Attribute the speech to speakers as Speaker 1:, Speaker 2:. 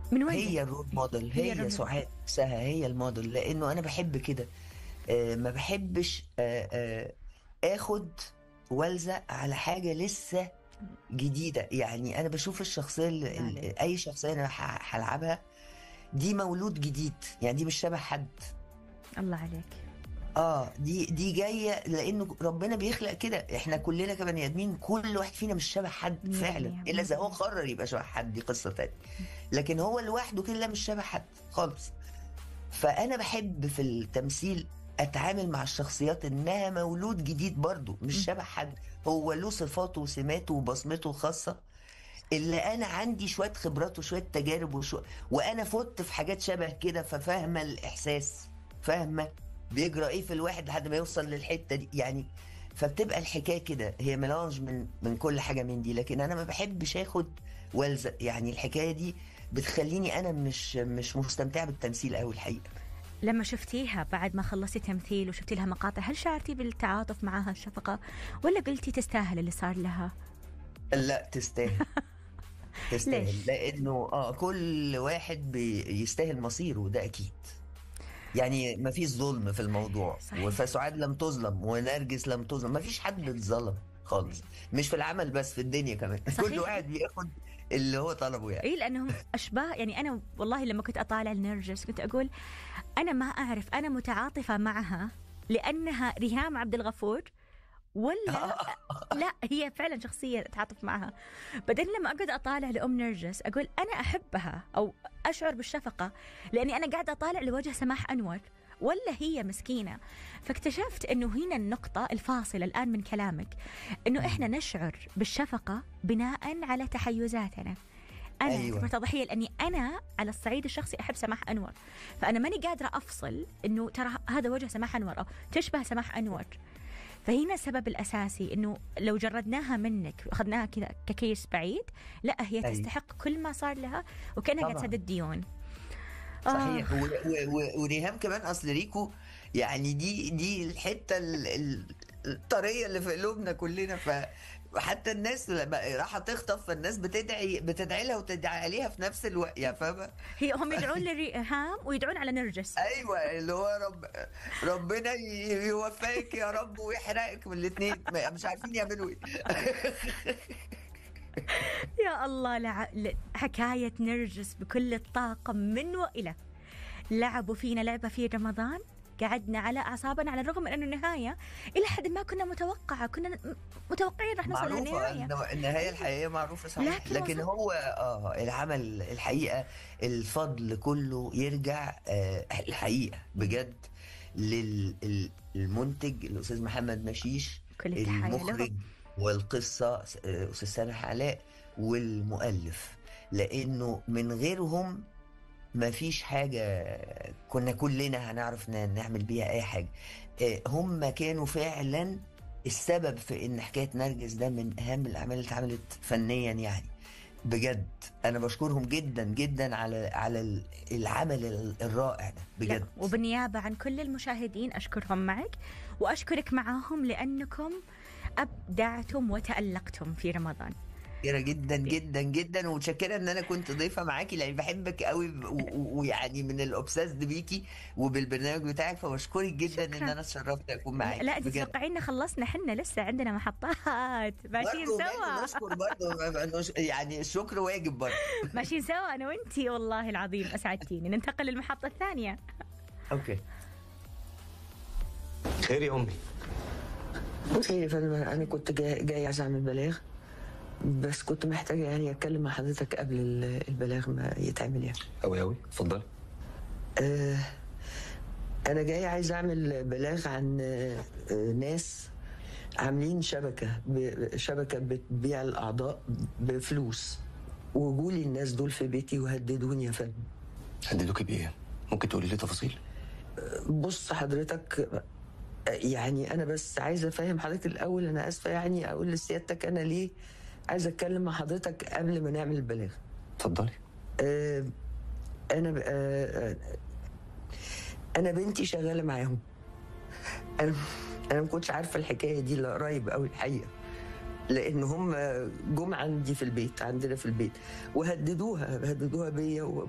Speaker 1: من وين
Speaker 2: هي الرول موديل
Speaker 1: هي
Speaker 2: هي,
Speaker 1: الرول
Speaker 2: سعاد نفسها هي الموديل لانه انا بحب كده آه، ما بحبش آه، آه، اخد والزق على حاجه لسه جديده يعني انا بشوف الشخصيه اللي
Speaker 1: عليك.
Speaker 2: ال- اي شخصيه انا ه- هلعبها دي مولود جديد يعني دي مش شبه حد
Speaker 1: الله عليك
Speaker 2: اه دي دي جايه لانه ربنا بيخلق كده احنا كلنا كبني ادمين كل واحد فينا مش شبه حد
Speaker 1: مية
Speaker 2: فعلا
Speaker 1: بالمية.
Speaker 2: الا اذا هو قرر يبقى شبه حد دي قصه تانية لكن هو لوحده كده لا مش شبه حد خالص فانا بحب في التمثيل اتعامل مع الشخصيات انها مولود جديد برضه مش شبه حد هو له صفاته وسماته وبصمته الخاصه اللي انا عندي شويه خبرات وشويه تجارب وشو... وانا فت في حاجات شبه كده ففاهمه الاحساس فاهمه بيجرى ايه في الواحد لحد ما يوصل للحته دي يعني فبتبقى الحكايه كده هي ميلانج من من كل حاجه من دي لكن انا ما بحبش اخد والزق يعني الحكايه دي بتخليني انا مش مش مستمتعه بالتمثيل قوي الحقيقه
Speaker 1: لما شفتيها بعد ما خلصتي تمثيل وشفتي لها مقاطع هل شعرتي بالتعاطف معها الشفقة ولا قلتي تستاهل اللي صار لها
Speaker 2: لا تستاهل تستاهل
Speaker 1: ليش؟
Speaker 2: لانه اه كل واحد بيستاهل مصيره ده اكيد يعني ما فيش ظلم في الموضوع
Speaker 1: صحيح.
Speaker 2: فسعاد لم تظلم ونرجس لم تظلم ما فيش حد اتظلم خالص مش في العمل بس في الدنيا كمان
Speaker 1: صحيح.
Speaker 2: كل واحد بياخد اللي هو طلبه يعني
Speaker 1: اي لانهم اشباه يعني انا والله لما كنت اطالع النرجس كنت اقول انا ما اعرف انا متعاطفه معها لانها ريهام عبد الغفور ولا لا هي فعلا شخصيه اتعاطف معها بعدين لما اقعد اطالع لام نرجس اقول انا احبها او اشعر بالشفقه لاني انا قاعده اطالع لوجه سماح انور ولا هي مسكينه فاكتشفت انه هنا النقطه الفاصله الان من كلامك انه احنا نشعر بالشفقه بناء على تحيزاتنا انا
Speaker 2: أيوة.
Speaker 1: أيوة. تضحيه لاني انا على الصعيد الشخصي احب سماح انور فانا ماني قادره افصل انه ترى هذا وجه سماح انور او تشبه سماح انور فهنا السبب الاساسي انه لو جردناها منك واخذناها كذا ككيس بعيد لا هي
Speaker 2: أيوة.
Speaker 1: تستحق كل ما صار لها وكانها قاعده
Speaker 2: طبعاً.
Speaker 1: تسدد ديون
Speaker 2: صحيح و- و- و- وريهام كمان اصل ريكو يعني دي دي الحته ال- ال- الطريه اللي في قلوبنا كلنا ف حتى الناس لما راح تخطف فالناس بتدعي بتدعي لها وتدعي عليها في نفس الوقت يا فاهمه
Speaker 1: هي هم يدعون لريهام ويدعون على نرجس
Speaker 2: ايوه اللي هو رب ربنا ي- يوفقك يا رب ويحرقك من الاثنين مش عارفين يعملوا ايه
Speaker 1: يا الله لع... ل- حكاية نرجس بكل الطاقة من وإلى لعبوا فينا لعبة في رمضان قعدنا على أعصابنا على الرغم من أنه النهاية إلى حد ما كنا متوقعة كنا م- متوقعين راح نوصل
Speaker 2: معروفة
Speaker 1: للنهاية
Speaker 2: إنه النهاية الحقيقية معروفة صحيح
Speaker 1: لكن
Speaker 2: لكن,
Speaker 1: وصل-
Speaker 2: هو اه العمل الحقيقة الفضل كله يرجع آه الحقيقة بجد للمنتج الأستاذ محمد مشيش
Speaker 1: كل التحية
Speaker 2: المخرج
Speaker 1: له
Speaker 2: والقصة آه، أستاذ سامح علاء والمؤلف لأنه من غيرهم ما فيش حاجة كنا كلنا هنعرف ن- نعمل بيها أي حاجة آه، هم كانوا فعلا السبب في ان حكايه نرجس ده من اهم الاعمال اللي اتعملت فنيا يعني بجد انا بشكرهم جدا جدا على على ال- العمل ال- الرائع ده
Speaker 1: لا،
Speaker 2: بجد
Speaker 1: وبالنيابة عن كل المشاهدين أشكرهم معك وأشكرك معاهم لأنكم أبدعتم وتألقتم في رمضان
Speaker 2: متشكره جدا جدا جدا ومتشكره ان انا كنت ضيفه معاكي لان بحبك قوي و- و- ويعني من الاوبساس بيكي وبالبرنامج بتاعك فبشكرك جدا
Speaker 1: شكراً.
Speaker 2: ان انا اتشرفت اكون معاك
Speaker 1: لا أنت
Speaker 2: بجد.
Speaker 1: تتوقعين خلصنا حنا لسه عندنا محطات ماشيين
Speaker 2: برضه
Speaker 1: سوا
Speaker 2: نشكر برضه يعني الشكر واجب برضه
Speaker 1: ماشيين سوا انا وانتي والله العظيم اسعدتيني ننتقل للمحطه الثانيه
Speaker 2: اوكي
Speaker 3: خير يا امي
Speaker 4: بصي يا فندم انا كنت جاي, جاي عايز اعمل بلاغ بس كنت محتاجه يعني اتكلم مع حضرتك قبل ال- البلاغ ما يتعمل يعني
Speaker 3: قوي قوي اتفضلي
Speaker 4: آه انا جاي عايز اعمل بلاغ عن آه آه، ناس عاملين شبكه ب- شبكه بتبيع الاعضاء بفلوس وجولي الناس دول في بيتي وهددوني يا فندم
Speaker 3: هددوكي بايه ممكن تقولي لي تفاصيل
Speaker 4: بص حضرتك يعني انا بس عايزه افهم حضرتك الاول انا اسفه يعني اقول لسيادتك انا ليه عايزه اتكلم مع حضرتك قبل ما نعمل البلاغ
Speaker 3: اتفضلي
Speaker 4: آه، انا ب- آه، آه، انا بنتي شغاله معاهم انا انا ما كنتش عارفه الحكايه دي الا قريب قوي الحقيقه لان هم جم عندي في البيت عندنا في البيت وهددوها هددوها بيا